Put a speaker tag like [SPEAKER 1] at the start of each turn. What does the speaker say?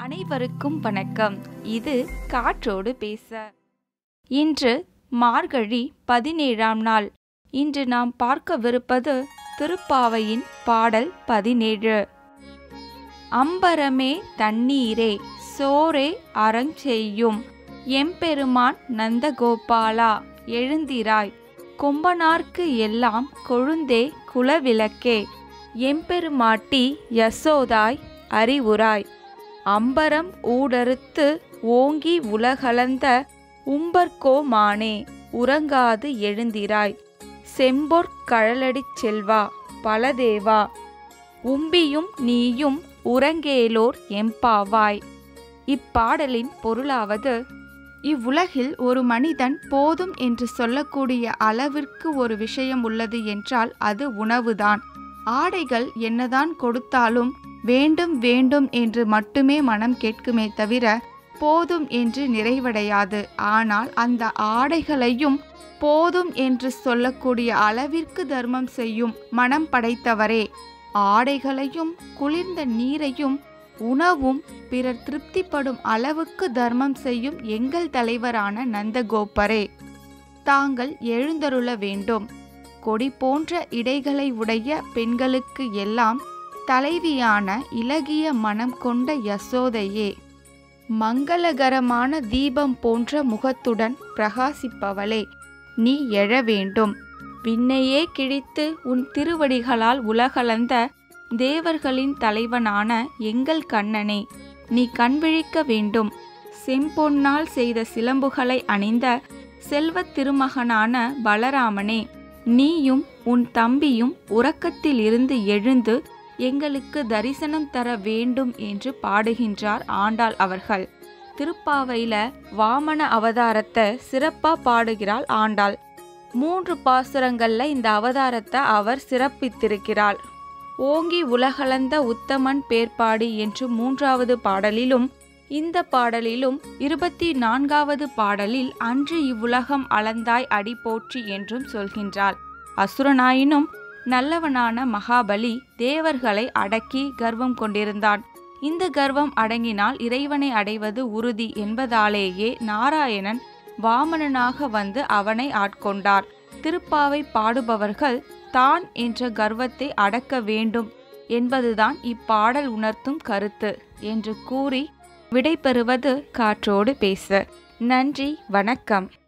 [SPEAKER 1] அனைவருக்கும் வணக்கம் இது காற்றோடு பேச இன்று மார்கழி பதினேழாம் நாள் இன்று நாம் பார்க்கவிருப்பது திருப்பாவையின் பாடல் பதினேழு அம்பரமே தண்ணீரே சோரே அறஞ்செய்யும் எம்பெருமான் நந்தகோபாலா எழுந்திராய் கொம்பனார்க்கு எல்லாம் கொழுந்தே குலவிளக்கே எம்பெருமாட்டி யசோதாய் அறிவுராய் அம்பரம் ஊடறுத்து ஓங்கி உலகளந்த உம்பர்கோமானே உறங்காது எழுந்திராய் செம்பொற் கழலடிச் செல்வா பலதேவா உம்பியும் நீயும் உறங்கேலோர் எம்பாவாய் இப்பாடலின் பொருளாவது இவ்வுலகில் ஒரு மனிதன் போதும் என்று சொல்லக்கூடிய அளவிற்கு ஒரு விஷயம் உள்ளது என்றால் அது உணவுதான் ஆடைகள் என்னதான் கொடுத்தாலும் வேண்டும் வேண்டும் என்று மட்டுமே மனம் கேட்குமே தவிர போதும் என்று நிறைவடையாது ஆனால் அந்த ஆடைகளையும் போதும் என்று சொல்லக்கூடிய அளவிற்கு தர்மம் செய்யும் மனம் படைத்தவரே ஆடைகளையும் குளிர்ந்த நீரையும் உணவும் பிறர் திருப்திப்படும் அளவுக்கு தர்மம் செய்யும் எங்கள் தலைவரான நந்தகோபரே தாங்கள் எழுந்தருள வேண்டும் கொடி போன்ற இடைகளை உடைய பெண்களுக்கு எல்லாம் தலைவியான இலகிய மனம் கொண்ட யசோதையே மங்களகரமான தீபம் போன்ற முகத்துடன் பிரகாசிப்பவளே நீ எழ வேண்டும் விண்ணையே கிழித்து உன் திருவடிகளால் உலகளந்த தேவர்களின் தலைவனான எங்கள் கண்ணனே நீ கண்விழிக்க வேண்டும் செம்பொன்னால் செய்த சிலம்புகளை அணிந்த செல்வத் திருமகனான பலராமனே நீயும் உன் தம்பியும் உறக்கத்திலிருந்து எழுந்து எங்களுக்கு தரிசனம் தர வேண்டும் என்று பாடுகின்றார் ஆண்டாள் அவர்கள் திருப்பாவையில வாமன அவதாரத்தை சிறப்பா பாடுகிறாள் ஆண்டாள் மூன்று பாசுரங்கள்ல இந்த அவதாரத்தை அவர் சிறப்பித்திருக்கிறாள் ஓங்கி உலகளந்த உத்தமன் பேர்பாடி என்று மூன்றாவது பாடலிலும் இந்த பாடலிலும் இருபத்தி நான்காவது பாடலில் அன்று இவ்வுலகம் அளந்தாய் அடி போற்றி என்றும் சொல்கின்றாள் அசுரனாயினும் நல்லவனான மகாபலி தேவர்களை அடக்கி கர்வம் கொண்டிருந்தான் இந்த கர்வம் அடங்கினால் இறைவனை அடைவது உறுதி என்பதாலேயே நாராயணன் வாமனனாக வந்து அவனை ஆட்கொண்டார் திருப்பாவை பாடுபவர்கள் தான் என்ற கர்வத்தை அடக்க வேண்டும் என்பதுதான் இப்பாடல் உணர்த்தும் கருத்து என்று கூறி விடைபெறுவது காற்றோடு பேச நன்றி வணக்கம்